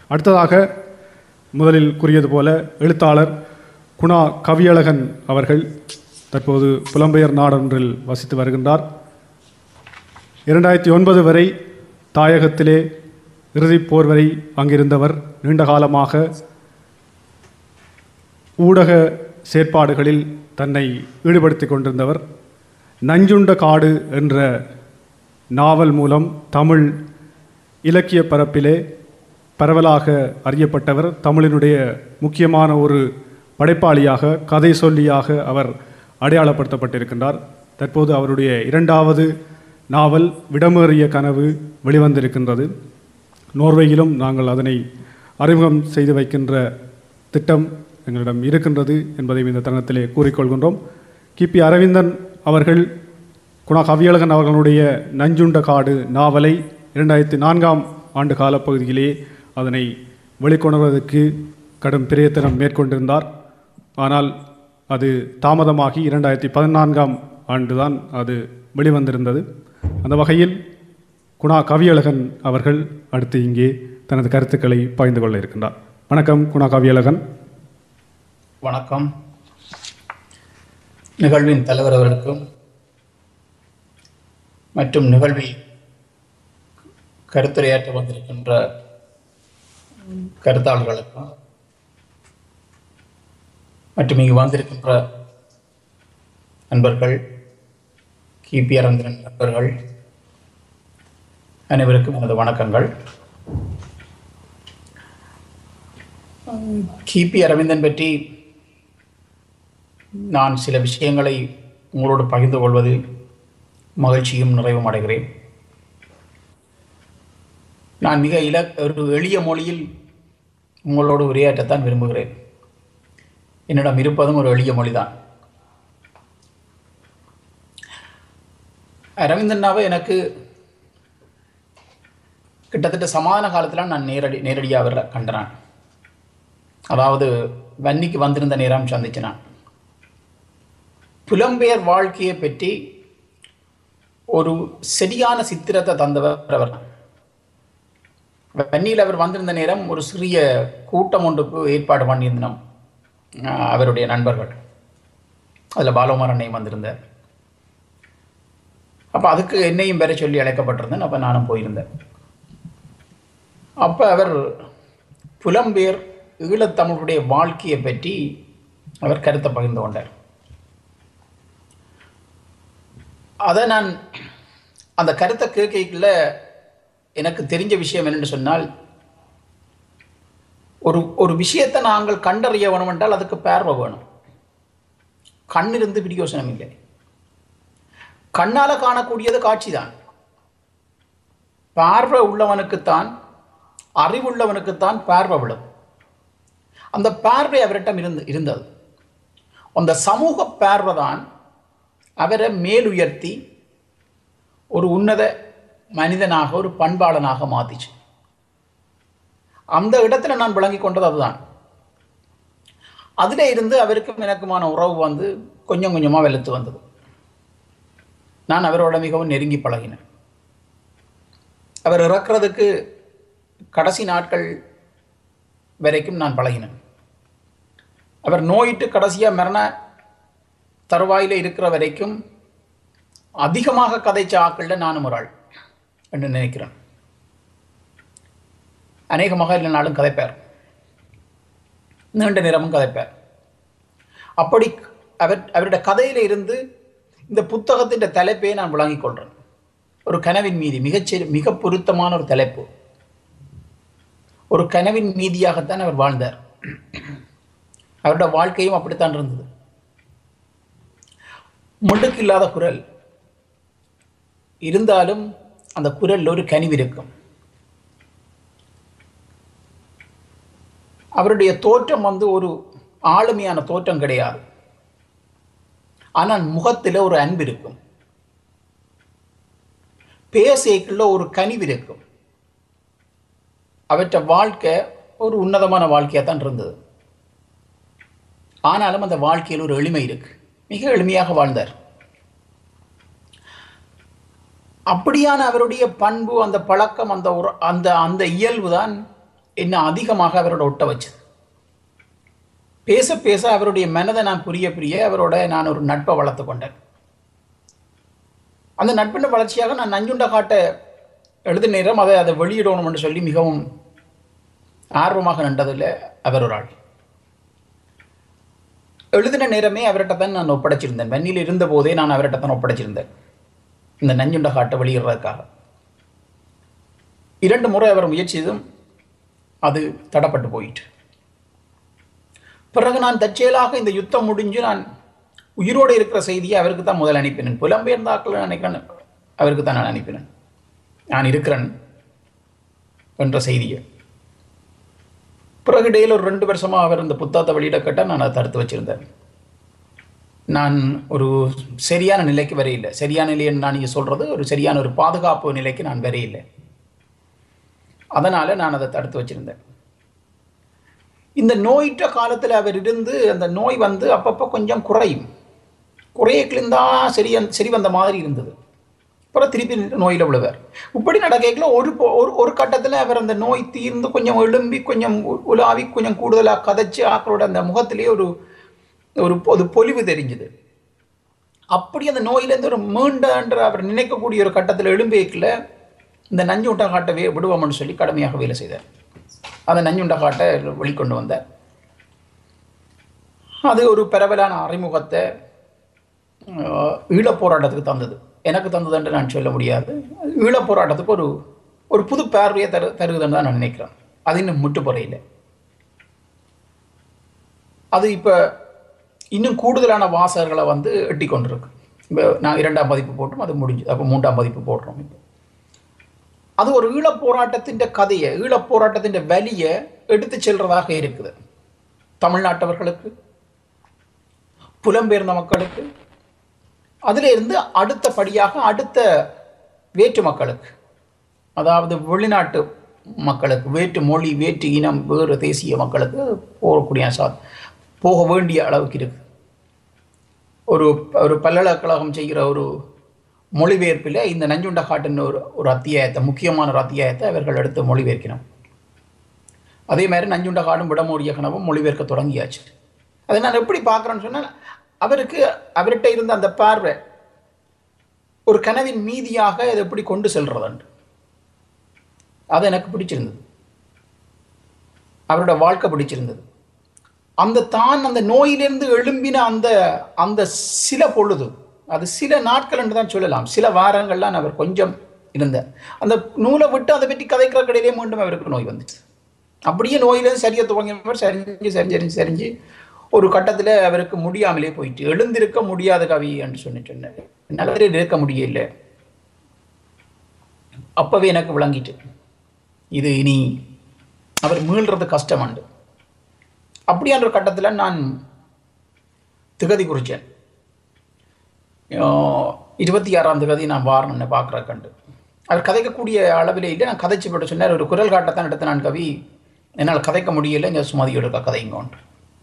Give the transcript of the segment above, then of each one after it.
அடுத்ததாக முதலில் கூறியது போல எழுத்தாளர் குணா கவியழகன் அவர்கள் தற்போது புலம்பெயர் நாடொன்றில் வசித்து வருகின்றார் இரண்டாயிரத்தி ஒன்பது வரை தாயகத்திலே இறுதிப் போர் வரை அங்கிருந்தவர் நீண்ட காலமாக ஊடக செயற்பாடுகளில் தன்னை ஈடுபடுத்திக் கொண்டிருந்தவர் நஞ்சுண்ட காடு என்ற நாவல் மூலம் தமிழ் இலக்கிய பரப்பிலே பரவலாக அறியப்பட்டவர் தமிழினுடைய முக்கியமான ஒரு படைப்பாளியாக கதை சொல்லியாக அவர் அடையாளப்படுத்தப்பட்டிருக்கின்றார் தற்போது அவருடைய இரண்டாவது நாவல் விடமேறிய கனவு வெளிவந்திருக்கின்றது நோர்வேயிலும் நாங்கள் அதனை அறிமுகம் செய்து வைக்கின்ற திட்டம் எங்களிடம் இருக்கின்றது என்பதையும் இந்த தருணத்திலே கூறிக்கொள்கின்றோம் கிபி அரவிந்தன் அவர்கள் குணா கவியழகன் அவர்களுடைய நஞ்சுண்ட காடு நாவலை இரண்டாயிரத்தி நான்காம் ஆண்டு காலப்பகுதியிலே அதனை வெளிக்கொணர்வதற்கு கடும் பிரயத்தனம் மேற்கொண்டிருந்தார் ஆனால் அது தாமதமாகி இரண்டாயிரத்தி பதினான்காம் ஆண்டுதான் அது வெளிவந்திருந்தது அந்த வகையில் குணா கவியழகன் அவர்கள் அடுத்து இங்கே தனது கருத்துக்களை பகிர்ந்து கொள்ள இருக்கின்றார் வணக்கம் குணா கவியழகன் வணக்கம் நிகழ்வின் தலைவர் அவர்களுக்கும் மற்றும் நிகழ்வில் கருத்துரையாற்ற வந்திருக்கின்ற கருத்தாளர்களுக்கும் மற்றும் இங்கு வந்திருக்கின்ற நண்பர்கள் கிபி அரந்திரன் நண்பர்கள் அனைவருக்கும் எனது வணக்கங்கள் கிபி அரவிந்தன் பற்றி நான் சில விஷயங்களை உங்களோடு பகிர்ந்து கொள்வதில் மகிழ்ச்சியும் நிறைவும் அடைகிறேன் நான் மிக இல ஒரு எளிய மொழியில் உங்களோடு உரையாற்றத்தான் விரும்புகிறேன் என்னிடம் இருப்பதும் ஒரு எளிய மொழிதான் அரவிந்தன்னாவை எனக்கு கிட்டத்தட்ட சமாதான காலத்தில் நான் நேரடி நேரடியாக அவரை கண்டனான் அதாவது வன்னிக்கு வந்திருந்த நேரம் சந்திச்சினான் புலம்பெயர் வாழ்க்கையை பற்றி ஒரு சரியான சித்திரத்தை தந்தவர் அவர் வன்னியில் அவர் வந்திருந்த நேரம் ஒரு சிறிய கூட்டம் ஒன்றுக்கு ஏற்பாடு பண்ணியிருந்தோம் அஹ் அவருடைய நண்பர்கள் அதில் பாலகுமாரண்ணையும் வந்திருந்தார் அப்போ அதுக்கு என்னையும் பெற சொல்லி அழைக்கப்பட்டிருந்தேன் அப்போ நானும் போயிருந்தேன் அப்போ அவர் புலம்பெயர் ஈழத்தமிழுடைய வாழ்க்கையை பற்றி அவர் கருத்தை பகிர்ந்து கொண்டார் அதை நான் அந்த கருத்தை கேட்கல எனக்கு தெரிஞ்ச விஷயம் என்னென்னு சொன்னால் ஒரு ஒரு விஷயத்தை நாங்கள் கண்டறிய வேணும் என்றால் அதுக்கு பார்வை வேணும் கண்ணிருந்து பிடியோசனம் இல்லை கண்ணால் காணக்கூடியது காட்சி தான் பார்வை உள்ளவனுக்குத்தான் அறிவுள்ளவனுக்குத்தான் பார்வை விடும் அந்த பார்வை அவரிடம் இருந்து இருந்தது அந்த சமூக பார்வை தான் அவரை மேலுயர்த்தி ஒரு உன்னத மனிதனாக ஒரு பண்பாளனாக மாத்திச்சு அந்த இடத்துல நான் விளங்கி கொண்டது அதுதான் அதில் இருந்து அவருக்கும் எனக்குமான உறவு வந்து கொஞ்சம் கொஞ்சமாக வெளுத்து வந்தது நான் அவரோட மிகவும் நெருங்கி பழகினேன் அவர் இறக்கிறதுக்கு கடைசி நாட்கள் வரைக்கும் நான் பழகினேன் அவர் நோயிட்டு கடைசியாக மரண தருவாயில் இருக்கிற வரைக்கும் அதிகமாக கதைச்ச ஆக்களில் நானும் ஒரு ஆள் என்று நினைக்கிறேன் அநேகமாக இல்லைனாலும் கதைப்பார் நீண்ட நேரமும் கதைப்பார் அப்படி அவர் அவருடைய கதையில இருந்து இந்த புத்தகத்தின் தலைப்பை நான் விளங்கிக் கொள்றேன் ஒரு கனவின் மீதி மிகச்சரி மிக பொருத்தமான ஒரு தலைப்பு ஒரு கனவின் மீதியாகத்தான் அவர் வாழ்ந்தார் அவருடைய வாழ்க்கையும் அப்படித்தான் இருந்தது முழுக்கு இல்லாத குரல் இருந்தாலும் அந்த குரல்ல ஒரு கனிவு இருக்கும் அவருடைய தோற்றம் வந்து ஒரு ஆளுமையான தோற்றம் கிடையாது ஆனால் முகத்தில் ஒரு அன்பு இருக்கும் பேசைக்குள்ள ஒரு கனிவு இருக்கும் அவற்றை வாழ்க்கை ஒரு உன்னதமான வாழ்க்கையாக தான் இருந்தது ஆனாலும் அந்த வாழ்க்கையில் ஒரு எளிமை இருக்கு மிக எளிமையாக வாழ்ந்தார் அப்படியான அவருடைய பண்பு அந்த பழக்கம் அந்த ஒரு அந்த அந்த இயல்பு தான் என்ன அதிகமாக அவரோட ஒட்ட வச்சது பேச பேச அவருடைய மனதை நான் புரிய புரிய அவரோட நான் ஒரு நட்பை வளர்த்து கொண்டேன் அந்த நட்பின் வளர்ச்சியாக நான் நஞ்சுண்ட காட்ட எழுத நேரம் அதை அதை வெளியிடணும்னு சொல்லி மிகவும் ஆர்வமாக நின்றதில் அவர் ஒரு ஆள் எழுதின நேரமே அவர்கிட்ட தான் நான் ஒப்படைச்சிருந்தேன் வன்னியில் இருந்த போதே நான் அவர்கிட்ட தான் ஒப்படைச்சிருந்தேன் இந்த நஞ்சுண்ட காட்டை வெளியிடுறதுக்காக இரண்டு முறை அவர் முயற்சி செய்தும் அது தடப்பட்டு போயிட்டு பிறகு நான் தற்செயலாக இந்த யுத்தம் முடிஞ்சு நான் உயிரோடு இருக்கிற செய்தியை அவருக்கு தான் முதல் அனுப்பினேன் புலம்பெயர்ந்தாக்கள் நினைக்கிறேன் அவருக்கு தான் நான் அனுப்பினேன் நான் இருக்கிறேன் என்ற செய்தியை பிறகு இடையில் ஒரு ரெண்டு வருஷமாக அவர் இந்த புத்தகத்தை வெளியிட கேட்டால் நான் அதை தடுத்து வச்சிருந்தேன் நான் ஒரு சரியான நிலைக்கு வரையில்லை சரியான நிலைன்னு நான் நீங்கள் சொல்கிறது ஒரு சரியான ஒரு பாதுகாப்பு நிலைக்கு நான் வரையில்லை அதனால் நான் அதை தடுத்து வச்சிருந்தேன் இந்த நோயிட்ட காலத்தில் அவர் இருந்து அந்த நோய் வந்து அப்பப்போ கொஞ்சம் குறையும் குறையக்கிலிருந்தா சரி சரி வந்த மாதிரி இருந்தது அப்புறம் திருப்பி நோயில் விழுவார் இப்படி நடக்கல ஒரு பொ- ஒரு ஒரு கட்டத்தில் அவர் அந்த நோய் தீர்ந்து கொஞ்சம் எழும்பி கொஞ்சம் உ- உலாவி கொஞ்சம் கூடுதலாக கதைச்சு ஆக்களோட அந்த முகத்திலேயே ஒரு ஒரு பொது பொலிவு தெரிஞ்சுது அப்படி அந்த நோயிலேருந்து ஒரு மீண்டன்ற அவர் நினைக்கக்கூடிய ஒரு கட்டத்தில் எழும்பியக்கில் இந்த நஞ்சுண்ட காட்டை வே விடுவோம்னு சொல்லி கடுமையாக வேலை செய்தார் அந்த நஞ்சுண்ட காட்டை வெளிக்கொண்டு வந்தார் அது ஒரு பரவலான அறிமுகத்தை அஹ், ஈழப் போராட்டத்துக்கு தந்தது எனக்கு தந்ததுன்னு நான் சொல்ல முடியாது ஈழப் போராட்டத்துக்கு ஒரு ஒரு புது பார்வையை தரு தருகுதுன்னு தான் நான் நினைக்கிறேன் அது இன்னும் முட்டு போறையில் அது இப்போ இன்னும் கூடுதலான வாசகர்களை வந்து எட்டி கொண்டிருக்கு இப்போ நான் இரண்டாம் பதிப்பு போட்டோம் அது முடிஞ்சு அப்போ மூன்றாம் பதிப்பு போடுறோம் இப்போ அது ஒரு ஈழப் போராட்டத்தின் கதையை ஈழப் போராட்டத்தின் வலியை எடுத்து செல்றதாக இருக்குது தமிழ்நாட்டவர்களுக்கு புலம்பெயர்ந்த மக்களுக்கு அதில் இருந்து அடுத்த படியாக அடுத்த வேற்று மக்களுக்கு அதாவது வெளிநாட்டு மக்களுக்கு வேற்று மொழி வேற்று இனம் வேறு தேசிய மக்களுக்கு போகக்கூடிய சா போக வேண்டிய அளவுக்கு இருக்கு ஒரு ஒரு பல்கலைக்கழகம் செய்கிற ஒரு மொழிபெயர்ப்பில் இந்த நஞ்சுண்ட காட்டுன்னு ஒரு ஒரு அத்தியாயத்தை முக்கியமான ஒரு அத்தியாயத்தை அவர்கள் எடுத்து மொழிபெயர்க்கணும் அதே மாதிரி நஞ்சுண்ட காடும் விடமோடிய கனவும் மொழிபெயர்க்க தொடங்கியாச்சு அதை நான் எப்படி பார்க்குறேன்னு சொன்னால் அவருக்கு அவர்கிட்ட இருந்த அந்த பார்வை ஒரு கனவின் மீதியாக அதை எப்படி கொண்டு செல்றதுண்டு அது எனக்கு பிடிச்சிருந்தது அவரோட வாழ்க்கை பிடிச்சிருந்தது அந்த தான் அந்த நோயிலிருந்து எழும்பின அந்த அந்த சில பொழுது அது சில நாட்கள் என்று தான் சொல்லலாம் சில வாரங்கள்லாம் அவர் கொஞ்சம் இருந்தார் அந்த நூலை விட்டு அதை பற்றி கதைக்கிற கடையிலே மீண்டும் அவருக்கு நோய் வந்துச்சு அப்படியே நோயிலேருந்து சரியாக துவங்கினவர் சரிஞ்சு சரிஞ்சு சரிஞ்சு ஒரு கட்டத்தில் அவருக்கு முடியாமலே போயிட்டு எழுந்திருக்க முடியாத கவி என்று சொல்லி சொன்னார் நல்லதே இருக்க முடியல அப்பவே எனக்கு விளங்கிட்டு இது இனி அவர் மீள்றது கஷ்டமாண்டு அப்படியான ஒரு கட்டத்தில் நான் திகதி குறித்தேன் இருபத்தி ஆறாம் திகதி நான் வாரணும்னு பார்க்குற கண்டு அவர் கதைக்கக்கூடிய அளவில் இல்லை நான் கதைச்சு போட்டு சொன்னார் ஒரு குரல் காட்டத்தான் எடுத்த நான் கவி என்னால் கதைக்க முடியல இங்கே சுமதியோட கதைங்கோன்ட்டு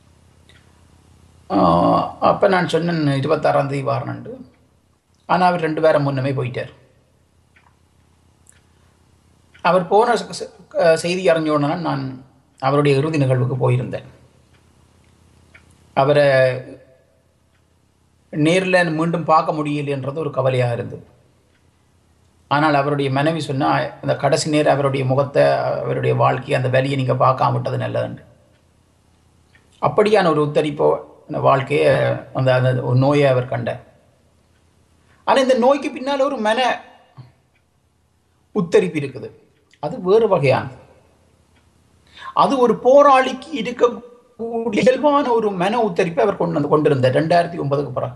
அப்போ நான் சொன்னேன் இருபத்தாறாம் தேதி வாரணுண்டு ஆனால் அவர் ரெண்டு பேரும் முன்னமே போயிட்டார் அவர் போன ச- ச- க- செய்தி அறிஞ்ச உடனே நான் அவருடைய இறுதி நிகழ்வுக்கு போயிருந்தேன் அவரை நேரில் மீண்டும் பார்க்க முடியலைன்றது ஒரு கவலையாக இருந்தது ஆனால் அவருடைய மனைவி சொன்னா அந்த கடைசி நேரம் அவருடைய முகத்தை அவருடைய வாழ்க்கையை அந்த வேலையை நீங்கள் பார்க்காம விட்டது நல்லதுண்டு அப்படியான ஒரு உத்தரிப்போ அந்த வாழ்க்கையை அந்த அந்த ஒரு நோயை அவர் கண்டார் ஆனால் இந்த நோய்க்கு பின்னால் ஒரு மன உத்தரிப்பு இருக்குது அது வேறு வகையானது அது ஒரு போராளிக்கு இருக்கக்கூடிய இயல்பான ஒரு மன உத்தரிப்பை அவர் கொண்டு வந்து கொண்டிருந்தார் ரெண்டாயிரத்தி ஒன்பதுக்கு பிறகு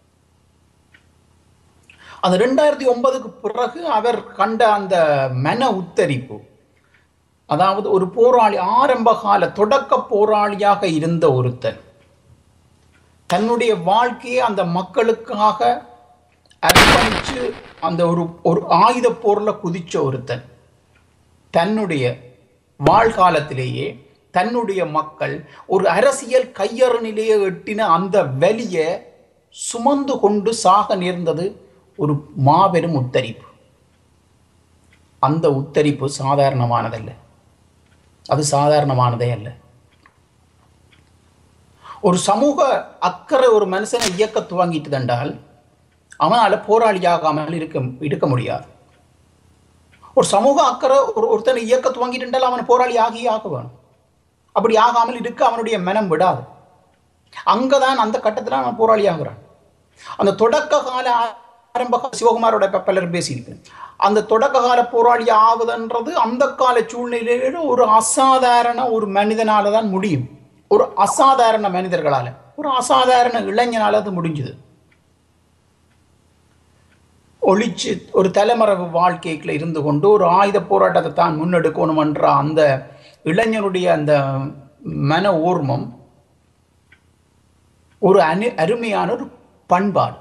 அந்த ரெண்டாயிரத்தி ஒன்பதுக்கு பிறகு அவர் கண்ட அந்த மன உத்தரிப்பு அதாவது ஒரு போராளி ஆரம்ப கால தொடக்க போராளியாக இருந்த ஒருத்தன் தன்னுடைய வாழ்க்கையை அந்த மக்களுக்காக அர்ப்பணிச்சு அந்த ஒரு ஒரு ஆயுத போர்ல குதிச்ச ஒருத்தன் தன்னுடைய வாழ்காலத்திலேயே தன்னுடைய மக்கள் ஒரு அரசியல் கையறு நிலையை எட்டின அந்த வலியை சுமந்து கொண்டு சாக நேர்ந்தது ஒரு மாபெரும் உத்தரிப்பு அந்த உத்தரிப்பு சாதாரணமானதல்ல அது சாதாரணமானதே அல்ல ஒரு சமூக அக்கறை ஒரு மனுஷனை இயக்க துவங்கிட்டு தண்டால் அவனால் போராளியாகாமல் இருக்க இருக்க முடியாது ஒரு சமூக அக்கறை ஒரு ஒருத்தனை இயக்க துவங்கிட்டு அவன் போராளி ஆகி ஆக வேணும் அப்படி ஆகாமல் இருக்க அவனுடைய மனம் விடாது அங்கதான் அந்த கட்டத்தில் அவன் போராளி ஆகிறான் அந்த தொடக்க கால ஆரம்ப கால சிவகுமாரோட இப்ப பலர் பேசியிருக்கேன் அந்த தொடக்க கால போராளி ஆகுதுன்றது அந்த கால சூழ்நிலையில ஒரு அசாதாரண ஒரு மனிதனால தான் முடியும் ஒரு அசாதாரண மனிதர்களால ஒரு அசாதாரண இளைஞனால அது முடிஞ்சுது ஒளிச்சு ஒரு தலைமறைவு வாழ்க்கைக்குள்ள இருந்து கொண்டு ஒரு ஆயுத போராட்டத்தை தான் முன்னெடுக்கணுமன்ற அந்த இளைஞனுடைய அந்த மன ஊர்மம் ஒரு அனு அருமையான ஒரு பண்பாடு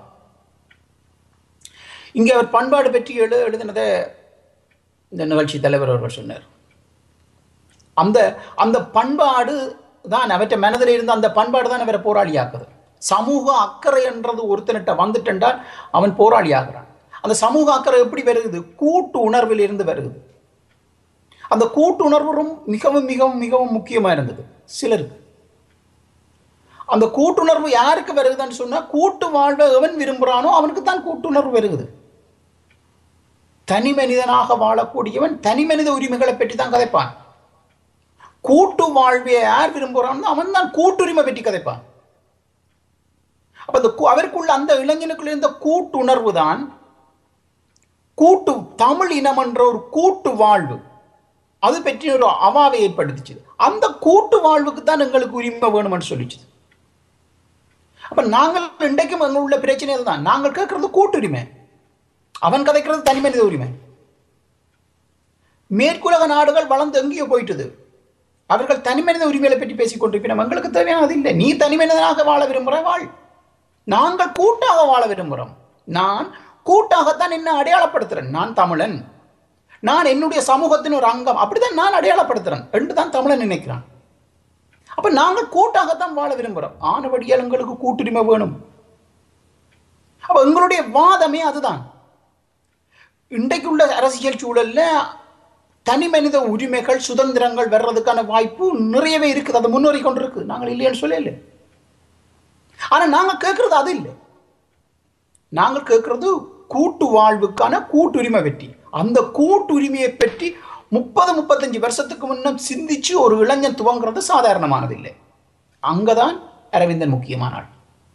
இங்கே அவர் பண்பாடு பற்றி எழு எழுதினதை இந்த நிகழ்ச்சி தலைவர் அவர்கள் சொன்னார் அந்த அந்த பண்பாடு தான் அவற்றை மனதில் இருந்த அந்த பண்பாடு தான் அவரை போராளியாக்குது சமூக அக்கறை என்றது ஒருத்தனிட்ட வந்துட்டென்றால் அவன் போராளியாகிறான் அந்த சமூக அக்கறை எப்படி வருகுது கூட்டு உணர்வில் இருந்து வருகுது அந்த கூட்டு உணர்வு ரொம்ப மிகவும் மிகவும் மிகவும் முக்கியமாக இருந்தது சிலருக்கு அந்த கூட்டுணர்வு யாருக்கு வருகுதுன்னு சொன்னா கூட்டு வாழ்வை எவன் விரும்புகிறானோ அவனுக்கு தான் கூட்டுணர்வு வருகுது தனி மனிதனாக வாழக்கூடியவன் தனி மனித உரிமைகளை பற்றி தான் கதைப்பான் கூட்டு வாழ்வை யார் விரும்புகிறானோ அவன் தான் கூட்டுரிமை பற்றி கதைப்பான் அப்ப அந்த கூ- அவருக்குள்ள அந்த இளைஞனுக்குள்ள இருந்த கூட்டுணர்வு தான் கூட்டு தமிழ் இனம் என்ற ஒரு கூட்டு வாழ்வு அது பற்றி ஒரு அவாவை ஏற்படுத்திச்சு அந்த கூட்டு வாழ்வுக்கு தான் எங்களுக்கு உரிமை வேணும்னு சொல்லிச்சு அப்ப நாங்கள் இன்றைக்கும் எங்க உள்ள பிரச்சனை தான் நாங்கள் கேட்கறது கூட்டுரிமை அவன் கதைக்கிறது தனி மனித உரிமை மேற்குலக நாடுகள் வளர்ந்து எங்கேயோ போயிட்டுது அவர்கள் தனி மனித உரிமைகளை பற்றி பேசிக் கொண்டிருக்கிறோம் எங்களுக்கு தேவையானது இல்லை நீ தனி மனிதனாக வாழ விரும்புகிற வாழ் நாங்கள் கூட்டாக வாழ விரும்புகிறோம் நான் கூட்டாகத்தான் என்ன அடையாளப்படுத்துறேன் நான் தமிழன் நான் என்னுடைய சமூகத்தின் ஒரு அங்கம் அப்படிதான் நான் அடையாளப்படுத்துறேன் என்று தான் தமிழன் நினைக்கிறான் அப்ப நாங்கள் கூட்டாகத்தான் வாழ விரும்புகிறோம் ஆனபடியால் எங்களுக்கு கூட்டுரிமை வேணும் அப்ப எங்களுடைய வாதமே அதுதான் இன்றைக்கு உள்ள அரசியல் சூழல்ல தனி மனித உரிமைகள் சுதந்திரங்கள் வர்றதுக்கான வாய்ப்பு நிறையவே இருக்குது அதை முன்னேறி கொண்டிருக்கு நாங்கள் இல்லைன்னு சொல்லல ஆனா நாங்க கேட்கறது அது இல்லை நாங்கள் கேட்கறது கூட்டு வாழ்வுக்கான கூட்டுரிமை வெற்றி அந்த கூட்டுரிமையை பற்றி முப்பது முப்பத்தஞ்சு வருஷத்துக்கு முன்னம் சிந்திச்சு ஒரு இளைஞன் துவங்குறது சாதாரணமானது இல்லை அங்கதான் அரவிந்தன் முக்கியமான ஆள்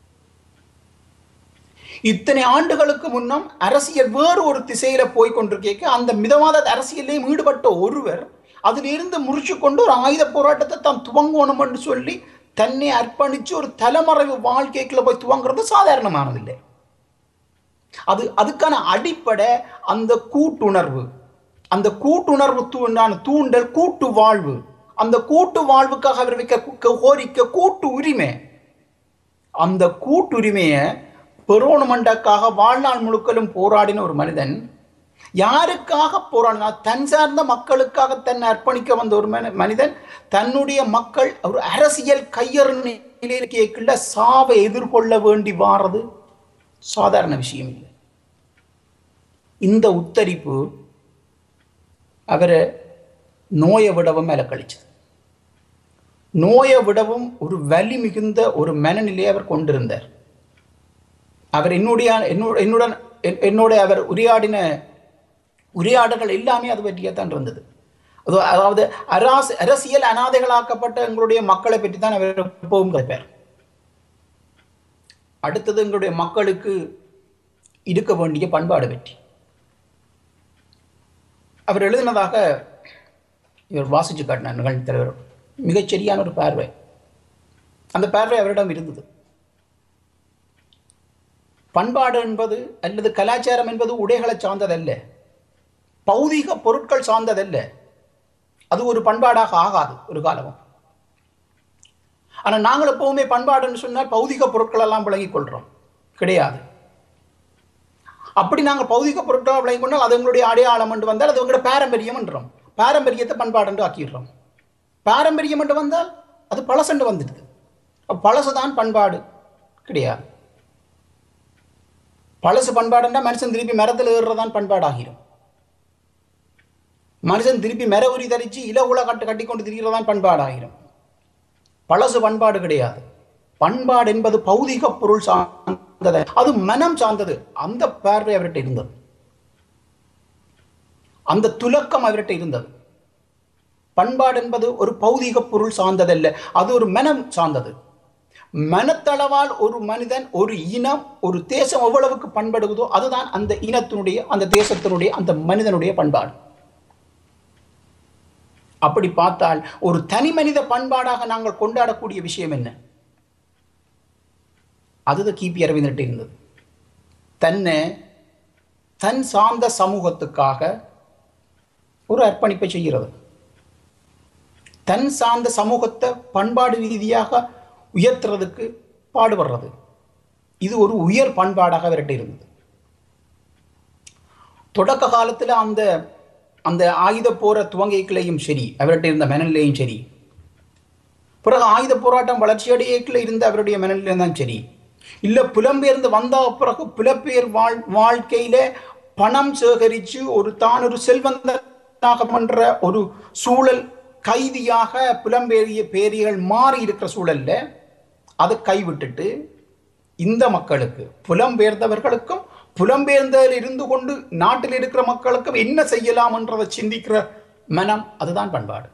இத்தனை ஆண்டுகளுக்கு முன்னம் அரசியல் வேறு ஒரு திசையில போய் கொண்டிருக்க அந்த மிதவாத அரசியலையும் ஈடுபட்ட ஒருவர் அதிலிருந்து முறிச்சு கொண்டு ஒரு ஆயுத போராட்டத்தை தான் துவங்கணும்னு சொல்லி தன்னை அர்ப்பணிச்சு ஒரு தலைமறைவு வாழ்க்கைக்குள்ள போய் துவங்குறது சாதாரணமானதில்லை அது அதுக்கான அடிப்படை அந்த கூட்டுணர்வு அந்த கூட்டுணர்வு தூண்டான தூண்டல் கூட்டு வாழ்வு அந்த கூட்டு வாழ்வுக்காக அவர் வைக்க கு- கோரிக்கை கூட்டு உரிமை அந்த கூட்டுரிமையை பெறோணுமண்டக்காக வாழ்நாள் முழுக்களும் போராடின ஒரு மனிதன் யாருக்காக போராடினா தன் சார்ந்த மக்களுக்காக தன்னை அர்ப்பணிக்க வந்த ஒரு மனி- மனிதன் தன்னுடைய மக்கள் ஒரு அரசியல் கையறு நிலைக்குள்ள சாவை எதிர்கொள்ள வேண்டி வாரது சாதாரண விஷயம் இல்லை இந்த உத்தரிப்பு அவரை நோயை விடவும் மேலே கழிச்சது நோயை விடவும் ஒரு வலி மிகுந்த ஒரு மனநிலையை அவர் கொண்டிருந்தார் அவர் என்னுடைய என்னோட என்னுடன் என்- என்னோட அவர் உரையாடின உரையாடல்கள் எல்லாமே அது பற்றியத்தான் இருந்தது அது அதாவது அராஸ் அரசியல் அனாதைகளாக்கப்பட்ட எங்களுடைய மக்களை பற்றி தான் அவர் எப்பவும் கேட்பார் அடுத்தது எங்களுடைய மக்களுக்கு இருக்க வேண்டிய பண்பாடு பற்றி அவர் எழுதினதாக இவர் வாசிச்சு காட்டினார் நிகழ்ச்சி தலைவர் மிகச் சரியான ஒரு பார்வை அந்த பார்வை அவரிடம் இருந்தது பண்பாடு என்பது அல்லது கலாச்சாரம் என்பது உடைகளை சார்ந்ததல்ல பௌதீக பொருட்கள் சார்ந்ததல்ல அது ஒரு பண்பாடாக ஆகாது ஒரு காலமும் ஆனா நாங்கள் எப்பவுமே பண்பாடுன்னு சொன்னால் பௌதிக பொருட்கள் எல்லாம் விளங்கிக் கொள்றோம் கிடையாது அப்படி நாங்கள் பௌதிக பொருட்களை விளங்கிக் கொண்டால் அது எங்களுடைய அடையாளம் என்று வந்தால் அது எங்களுடைய பாரம்பரியம் என்றோம் பாரம்பரியத்தை பண்பாடு என்று ஆக்கிடுறோம் பாரம்பரியம் என்று வந்தால் அது பழசென்று வந்துடுது அப்ப பழசுதான் பண்பாடு கிடையாது பழசு பண்பாடுன்னா மனுஷன் திருப்பி மரத்தில் ஏறுறதான் பண்பாடாகிரும் மனுஷன் திருப்பி மெர உரி தரிச்சு இலகுல கட்டு கட்டி கொண்டு திரிகிறதான் பண்பாடாயிரும் பழசு பண்பாடு கிடையாது பண்பாடு என்பது பௌதிக பொருள் சார்ந்தது அது மனம் சார்ந்தது அந்த பார்வை அவர்கிட்ட இருந்தது அந்த துலக்கம் அவர்கிட்ட இருந்தது பண்பாடு என்பது ஒரு பௌதிக பொருள் சார்ந்ததல்ல அது ஒரு மனம் சார்ந்தது மனத்தளவால் ஒரு மனிதன் ஒரு இனம் ஒரு தேசம் எவ்வளவுக்கு பண்படுகிறதோ அதுதான் அந்த இனத்தினுடைய அந்த தேசத்தினுடைய அந்த மனிதனுடைய பண்பாடு அப்படி பார்த்தால் ஒரு தனி மனித பண்பாடாக நாங்கள் கொண்டாடக்கூடிய விஷயம் என்ன அதுதான் கிபி அரவிந்தர்கிட்ட இருந்தது தன்னை தன் சார்ந்த சமூகத்துக்காக ஒரு அர்ப்பணிப்பை செய்கிறது தன் சார்ந்த சமூகத்தை பண்பாடு ரீதியாக உயர்த்துறதுக்கு பாடுபடுறது இது ஒரு உயர் பண்பாடாக அவர்கிட்ட இருந்தது தொடக்க காலத்தில் அந்த அந்த ஆயுத போர துவங்கிக்கலையும் சரி அவர்கிட்ட இருந்த மனநிலையும் சரி பிறகு ஆயுத போராட்டம் வளர்ச்சியடையக்கில் இருந்த அவருடைய மனநிலையும் தான் சரி இல்லை புலம்பெயர்ந்து வந்த பிறகு புலப்பெயர் வாழ் வாழ்க்கையில பணம் சேகரித்து ஒரு தான் ஒரு செல்வந்தனாக பண்ற ஒரு சூழல் கைதியாக புலம்பெயரிய பேரிகள் மாறி இருக்கிற சூழல்ல அதை கைவிட்டுட்டு இந்த மக்களுக்கு புலம்பெயர்ந்தவர்களுக்கும் புலம்பெயர்ந்ததில் இருந்து கொண்டு நாட்டில் இருக்கிற மக்களுக்கும் என்ன செய்யலாம் என்றதை சிந்திக்கிற மனம் அதுதான் பண்பாடு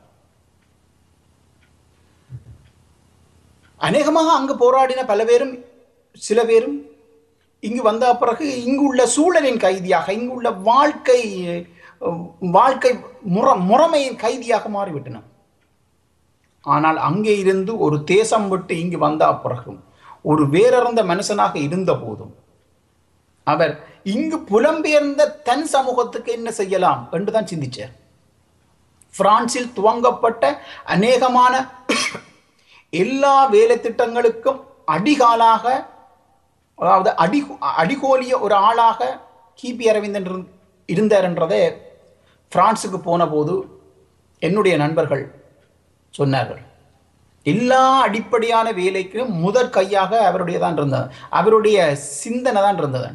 அநேகமாக அங்கு போராடின பல பேரும் சில பேரும் இங்கு வந்த பிறகு இங்கு உள்ள சூழலின் கைதியாக இங்கு உள்ள வாழ்க்கை வாழ்க்கை முற முறைமையின் கைதியாக மாறிவிட்டன ஆனால் அங்கே இருந்து ஒரு தேசம் விட்டு இங்கு வந்த பிறகும் ஒரு வேறறந்த மனுஷனாக இருந்த போதும் அவர் இங்கு புலம்பெயர்ந்த தன் சமூகத்துக்கு என்ன செய்யலாம் என்றுதான் சிந்திச்சார் பிரான்சில் துவங்கப்பட்ட அநேகமான எல்லா வேலை திட்டங்களுக்கும் அடிகாலாக அதாவது அடி அடிகோலிய ஒரு ஆளாக கிபி அரவிந்தன் இருந்- இருந்தார் என்றதை பிரான்சுக்கு போன போது என்னுடைய நண்பர்கள் சொன்னார்கள் எல்லா அடிப்படையான வேலைக்கு முதற் கையாக அவருடைய தான் இருந்தது அவருடைய சிந்தனை தான் இருந்தது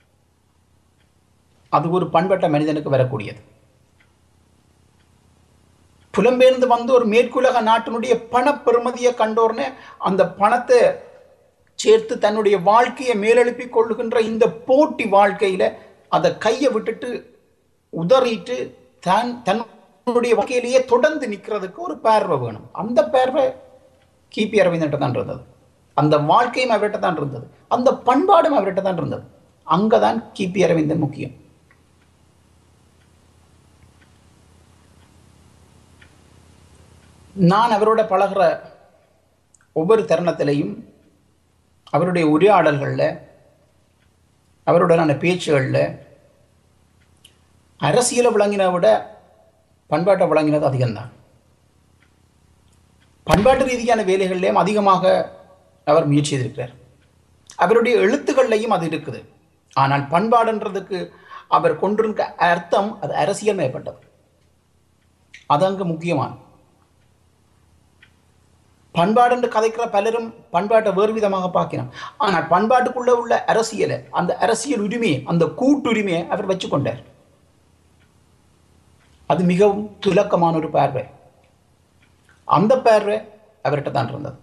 அது ஒரு பண்பட்ட மனிதனுக்கு வரக்கூடியது புலம்பெயர்ந்து வந்து ஒரு மேற்குலக நாட்டினுடைய பண பெறுமதியை கண்டோர்னே அந்த பணத்தை சேர்த்து தன்னுடைய வாழ்க்கையை மேலெழுப்பிக் கொள்ளுகின்ற இந்த போட்டி வாழ்க்கையில அதை கையை விட்டுட்டு உதறிட்டு தன் தன்னுடைய வாழ்க்கையிலேயே தொடர்ந்து நிற்கிறதுக்கு ஒரு பார்வை வேணும் அந்த பார்வை கிபி அரவிந்தன்ட்ட தான் இருந்தது அந்த வாழ்க்கையும் அவர்கிட்ட தான் இருந்தது அந்த பண்பாடும் அவர்கிட்ட தான் இருந்தது அங்கதான் கிபி அரவிந்தன் முக்கியம் நான் அவரோட பழகுற ஒவ்வொரு தருணத்திலையும் அவருடைய உரையாடல்களில் அவருடனான பேச்சுகளில் அரசியலை விளங்கின விட பண்பாட்டை விளங்கினது அதிகம்தான் பண்பாட்டு ரீதியான வேலைகள்லையும் அதிகமாக அவர் முயற்சி செய்திருக்கிறார் அவருடைய எழுத்துக்கள்லையும் அது இருக்குது ஆனால் பண்பாடுன்றதுக்கு அவர் கொண்டிருக்க அர்த்தம் அது அரசியல் மேற்பட்டது அது அங்கு முக்கியமான பண்பாடு என்று கதைக்கிற பலரும் பண்பாட்டை வேறு விதமாக பார்க்கிறோம் ஆனால் பண்பாட்டுக்குள்ள உள்ள அரசியலை அந்த அரசியல் உரிமையை அந்த கூட்டுரிமையை அவர் வச்சுக்கொண்டார் அது மிகவும் துலக்கமான ஒரு பார்வை அந்த பார்வை அவர்கிட்ட தான் இருந்தது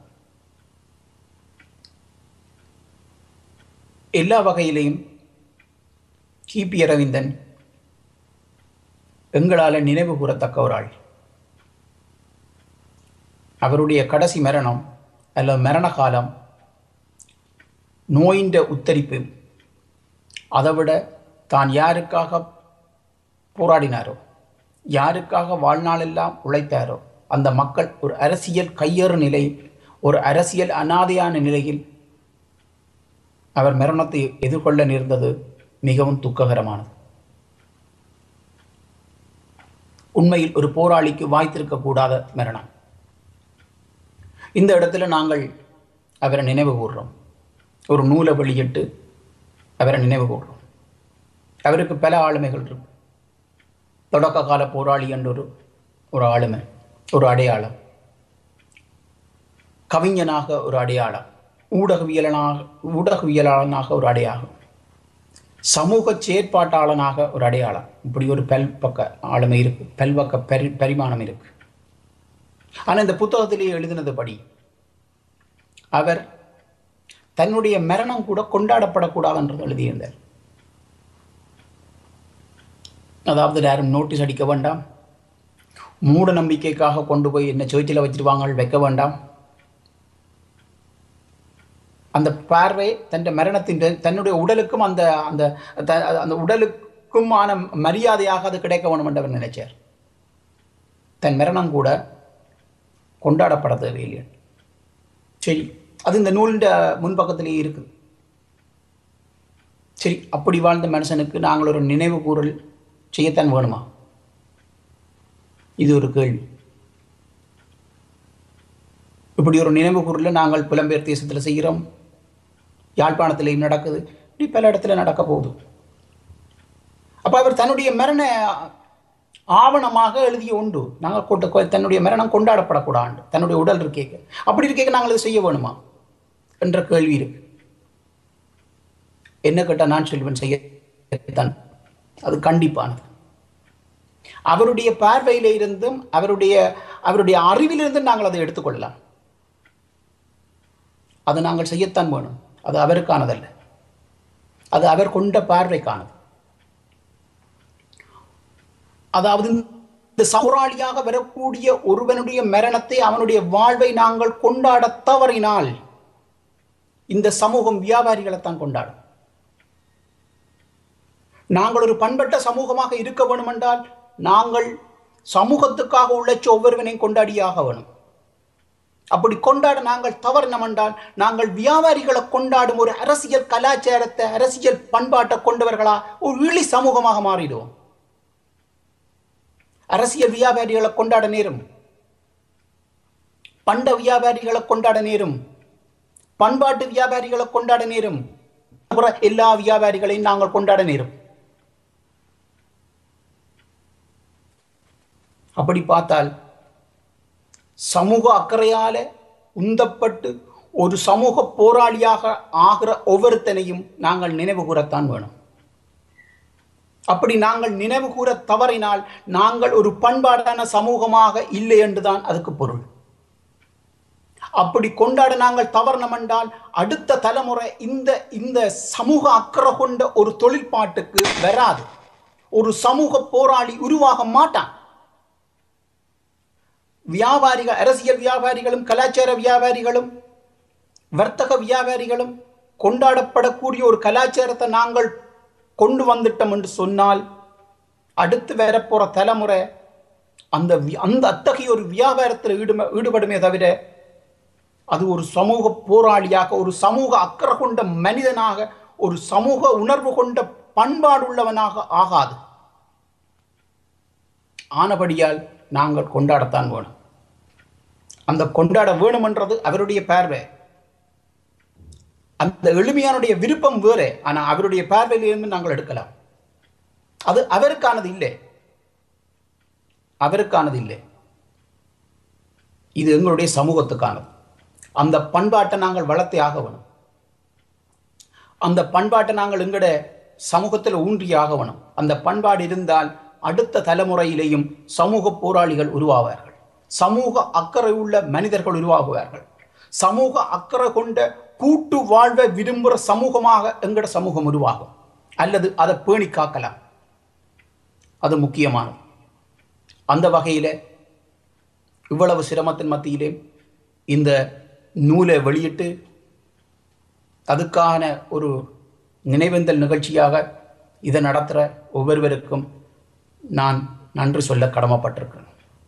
எல்லா வகையிலையும் கிபி அரவிந்தன் எங்களால் நினைவு கூறத்தக்க ஒரு ஆள் அவருடைய கடைசி மரணம் அல்லது மரண காலம் நோயின்ற உத்தரிப்பு அதை விட தான் யாருக்காக போராடினாரோ யாருக்காக வாழ்நாளெல்லாம் உழைத்தாரோ அந்த மக்கள் ஒரு அரசியல் கையேறு நிலை ஒரு அரசியல் அனாதையான நிலையில் அவர் மரணத்தை எதிர்கொள்ள நேர்ந்தது மிகவும் துக்ககரமானது உண்மையில் ஒரு போராளிக்கு வாய்த்திருக்கக்கூடாத மரணம் இந்த இடத்துல நாங்கள் அவரை நினைவு கூர்றோம் ஒரு நூலை வெளியிட்டு அவரை நினைவு கூர்றோம் அவருக்கு பல ஆளுமைகள் இருக்கு தொடக்க கால போராளி என்ற ஒரு ஒரு ஆளுமை ஒரு அடையாளம் கவிஞனாக ஒரு அடையாளம் ஊடகவியலனாக ஊடகவியலாளனாக ஒரு அடையாளம் சமூக செயற்பாட்டாளனாக ஒரு அடையாளம் இப்படி ஒரு பல் பக்க ஆளுமை இருக்கு பல்பக்க பரி பரிமாணம் இருக்கு ஆனால் இந்த புத்தகத்திலேயே எழுதினதுபடி அவர் தன்னுடைய மரணம் கூட கொண்டாடப்படக்கூடாது என்று எழுதியிருந்தார் அதாவது யாரும் நோட்டீஸ் அடிக்க வேண்டாம் மூட நம்பிக்கைக்காக கொண்டு போய் என்ன சேர்ச்சில் வச்சிருவாங்க வைக்க வேண்டாம் அந்த பார்வை தன் மரணத்தின் தன்னுடைய உடலுக்கும் அந்த அந்த த- அந்த உடலுக்குமான மரியாதையாக அது கிடைக்க வேணும் என்று அவர் நினைச்சார் தன் மரணம் கூட கொண்டாடப்பட தேவையில்லை சரி அது இந்த நூலின் முன்பக்கத்திலேயே இருக்குது சரி அப்படி வாழ்ந்த மனுஷனுக்கு நாங்கள் ஒரு நினைவு கூறல் செய்யத்தான் வேணுமா இது ஒரு கேள்வி இப்படி ஒரு நினைவு கூறல நாங்கள் புலம்பெயர் தேசத்தில் செய்கிறோம் யாழ்ப்பாணத்திலையும் நடக்குது இப்படி பல இடத்துல நடக்க போகுது அப்போ அவர் தன்னுடைய மரண ஆவணமாக எழுதிய உண்டு நாங்கள் கொண்டு கொ- தன்னுடைய மரணம் கொண்டாடப்படக்கூடாது தன்னுடைய உடல் இருக்கே அப்படி இருக்கே நாங்கள் இதை செய்ய வேணுமா என்ற கேள்வி இருக்கு என்ன கேட்டால் நான் சொல்வேன் செய்யத்தான் அது கண்டிப்பானது அவருடைய பார்வையில இருந்தும் அவருடைய அவருடைய அறிவிலிருந்தும் நாங்கள் அதை எடுத்துக்கொள்ளலாம் அது நாங்கள் செய்யத்தான் வேணும் அது அவருக்கானதல்ல அது அவர் கொண்ட பார்வைக்கானது அதாவது இந்த சௌராளியாக வரக்கூடிய ஒருவனுடைய மரணத்தை அவனுடைய வாழ்வை நாங்கள் கொண்டாட தவறினால் இந்த சமூகம் வியாபாரிகளைத்தான் கொண்டாடும் நாங்கள் ஒரு பண்பட்ட சமூகமாக இருக்க வேண்டுமென்றால் நாங்கள் சமூகத்துக்காக உழைச்ச ஒவ்வொருவனையும் கொண்டாடியாக வேணும் அப்படி கொண்டாட நாங்கள் தவறினோம் என்றால் நாங்கள் வியாபாரிகளை கொண்டாடும் ஒரு அரசியல் கலாச்சாரத்தை அரசியல் பண்பாட்டை கொண்டவர்களா ஒரு இழி சமூகமாக மாறிடுவோம் அரசியல் வியாபாரிகளை கொண்டாட நேரும் பண்ட வியாபாரிகளை கொண்டாட நேரும் பண்பாட்டு வியாபாரிகளை கொண்டாட நேரும் அப்புறம் எல்லா வியாபாரிகளையும் நாங்கள் கொண்டாட நேரும் அப்படி பார்த்தால் சமூக அக்கறையால உந்தப்பட்டு ஒரு சமூக போராளியாக ஆகிற ஒவ்வொருத்தனையும் நாங்கள் நினைவு கூறத்தான் வேணும் அப்படி நாங்கள் நினைவு கூற தவறினால் நாங்கள் ஒரு பண்பாடான சமூகமாக இல்லை என்றுதான் அதுக்கு பொருள் அப்படி கொண்டாட நாங்கள் தவறினோம் என்றால் அடுத்த தலைமுறை இந்த இந்த சமூக அக்கறை கொண்ட ஒரு தொழிற்பாட்டுக்கு வராது ஒரு சமூக போராளி உருவாக மாட்டான் வியாபாரிகள் அரசியல் வியாபாரிகளும் கலாச்சார வியாபாரிகளும் வர்த்தக வியாபாரிகளும் கொண்டாடப்படக்கூடிய ஒரு கலாச்சாரத்தை நாங்கள் கொண்டு வந்துட்டோம் என்று சொன்னால் அடுத்து வரப்போற தலைமுறை அந்த வி- அந்த அத்தகைய ஒரு வியாபாரத்தில் ஈடும ஈடுபடுமே தவிர அது ஒரு சமூக போராளியாக ஒரு சமூக அக்கறை கொண்ட மனிதனாக ஒரு சமூக உணர்வு கொண்ட பண்பாடுள்ளவனாக ஆகாது ஆனபடியால் நாங்கள் கொண்டாடத்தான் வேணும் அந்த கொண்டாட வேணுமென்றது அவருடைய பார்வை அந்த எளிமையானுடைய விருப்பம் வேறு ஆனால் அவருடைய பார்வையிலிருந்து நாங்கள் எடுக்கலாம் அது அவருக்கானது இல்லை அவருக்கானது இல்லை இது எங்களுடைய சமூகத்துக்கானது அந்த பண்பாட்டை நாங்கள் வளர்த்தே ஆக வேணும் அந்த பண்பாட்டை நாங்கள் எங்கட சமூகத்தில் ஊன்றி ஆக வேணும் அந்த பண்பாடு இருந்தால் அடுத்த தலைமுறையிலேயும் சமூக போராளிகள் உருவாவார்கள் சமூக அக்கறை உள்ள மனிதர்கள் உருவாகுவார்கள் சமூக அக்கறை கொண்ட கூட்டு வாழ்வை விரும்புகிற சமூகமாக எங்கட சமூகம் உருவாகும் அல்லது அதை பேணி காக்கலாம் அது முக்கியமானது அந்த வகையில் இவ்வளவு சிரமத்தின் மத்தியிலே இந்த நூலை வெளியிட்டு அதுக்கான ஒரு நினைவேந்தல் நிகழ்ச்சியாக இதை நடத்துகிற ஒவ்வொருவருக்கும் நான் நன்றி சொல்ல கடமைப்பட்டிருக்கிறேன்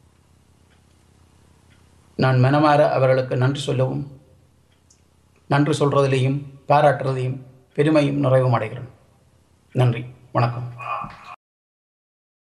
நான் மனமாற அவர்களுக்கு நன்றி சொல்லவும் நன்றி சொல்றதிலேயும் பாராட்டுறதையும் பெருமையும் நிறைவும் அடைகிறேன் நன்றி வணக்கம்